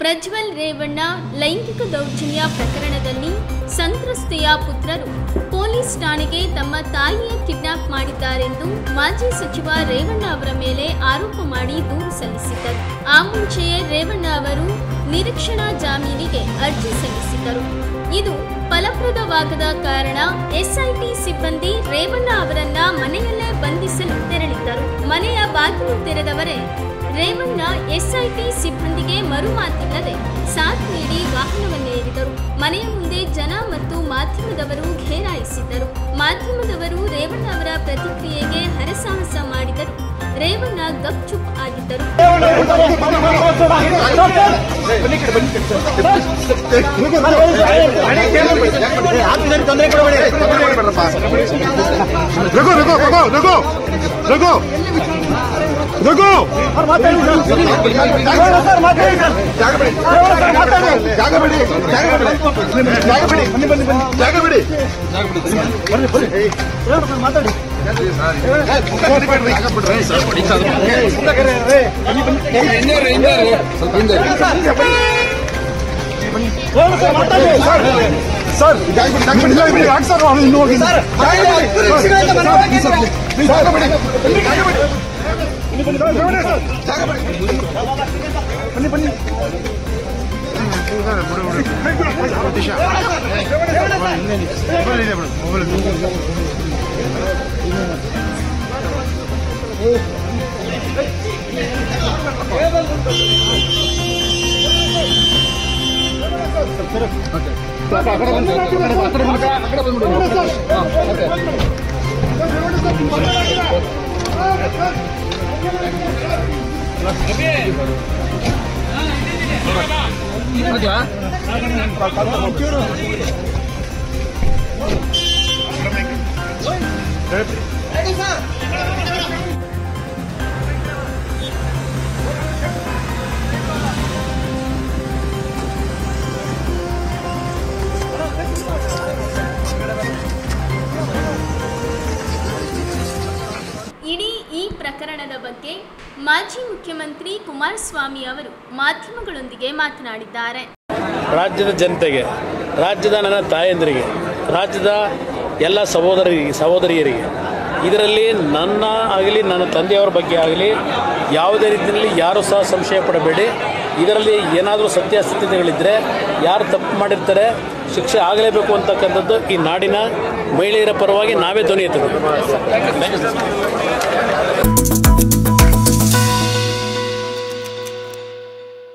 ಪ್ರಜ್ವಲ್ ರೇವಣ್ಣ ಲೈಂಗಿಕ ದೌರ್ಜನ್ಯ ಪ್ರಕರಣದಲ್ಲಿ ಸಂತ್ರಸ್ತೆಯ ಪುತ್ರರು ಪೊಲೀಸ್ ಠಾಣೆಗೆ ತಮ್ಮ ತಾಯಿಯ ಕಿಡ್ನಾಪ್ ಮಾಡಿದ್ದಾರೆಂದು ಮಾಜಿ ಸಚಿವ ರೇವಣ್ಣ ಅವರ ಮೇಲೆ ಆರೋಪ ಮಾಡಿ ದೂರು ಸಲ್ಲಿಸಿದ್ದರು ಆ ಮುಂಚೆಯೇ ರೇವಣ್ಣ ಅವರು ನಿರೀಕ್ಷಣಾ ಜಾಮೀನಿಗೆ ಅರ್ಜಿ ಸಲ್ಲಿಸಿದ್ದರು ಇದು ಫಲಪ್ರದವಾಗದ ಕಾರಣ ಎಸ್ಐಟಿ ಸಿಬ್ಬಂದಿ ರೇವಣ್ಣ ಅವರನ್ನ ಮನೆಯಲ್ಲೇ ಬಂಧಿಸಲು ತೆರಳಿದ್ದರು ಮನೆಯ ಬಾಗಿಲು ತೆರೆದವರೇ ರೇವಣ್ಣ ಎಸ್ಐಟಿ ಸಿಬ್ಬಂದಿಗೆ ಮರು ಮಾತಿಲ್ಲದೆ ಸಾಥ್ ನೀಡಿ ವಾಹನವನ್ನೇರಿದರು ಮನೆಯ ಮುಂದೆ ಜನ ಮತ್ತು ಮಾಧ್ಯಮದವರು ಘೇರಾಯಿಸಿದ್ದರು ಮಾಧ್ಯಮದವರು ರೇವಣ್ಣ ಅವರ ಪ್ರತಿಕ್ರಿಯೆಗೆ ಹರಸಾಹಸ ಮಾಡಿದರು ರೇವಣ್ಣ ಗಪ್ಚುಪ್ ಆಗಿದ್ದರು ರಘು ರಘು ರಘು ರಘು ರಘು ರಘು ಜಾಗ ಬಿಡಿ ಜಾಗ ಬಿಡಿ ಜಾಗ ಬಿಡಿ ಜಾಗ ಬಿಡಿ ಸರ್ ಜಾಗ ಬಿಡಿ ಜಾಗ ಬಿಡಿ ಜಾಗ ಬಿಡಿ ಯಾಕೆ ಸರ್ ಅವ್ನು ಇನ್ನೂ ಹೋಗಿಲ್ಲ ಜಾಗ ಬಿಡಿ ಜಾಗ ಬಿಡಿ ಜಾಗ ಬಿಡಿ ಬನ್ನಿ ಬನ್ನಿ ಇಡೀ ಈ ಪ್ರಕರಣದ ಬಗ್ಗೆ ಮಾಜಿ ಮುಖ್ಯಮಂತ್ರಿ ಕುಮಾರಸ್ವಾಮಿ ಅವರು ಮಾಧ್ಯಮಗಳೊಂದಿಗೆ ಮಾತನಾಡಿದ್ದಾರೆ ರಾಜ್ಯದ ಜನತೆಗೆ ರಾಜ್ಯದ ನನ್ನ ತಾಯಂದಿರಿಗೆ ರಾಜ್ಯದ ಎಲ್ಲ ಸಹೋದರಿಗೆ ಸಹೋದರಿಯರಿಗೆ ಇದರಲ್ಲಿ ನನ್ನ ಆಗಲಿ ನನ್ನ ತಂದೆಯವರ ಬಗ್ಗೆ ಆಗಲಿ ಯಾವುದೇ ರೀತಿಯಲ್ಲಿ ಯಾರೂ ಸಹ ಸಂಶಯ ಪಡಬೇಡಿ ಇದರಲ್ಲಿ ಏನಾದರೂ ಸತ್ಯಾಸತ್ಯತೆಗಳಿದ್ದರೆ ಯಾರು ತಪ್ಪು ಮಾಡಿರ್ತಾರೆ ಶಿಕ್ಷೆ ಆಗಲೇಬೇಕು ಅಂತಕ್ಕಂಥದ್ದು ಈ ನಾಡಿನ ಮಹಿಳೆಯರ ಪರವಾಗಿ ನಾವೇ ಧ್ವನಿ ಎತ್ತಿದ್ದೀವಿ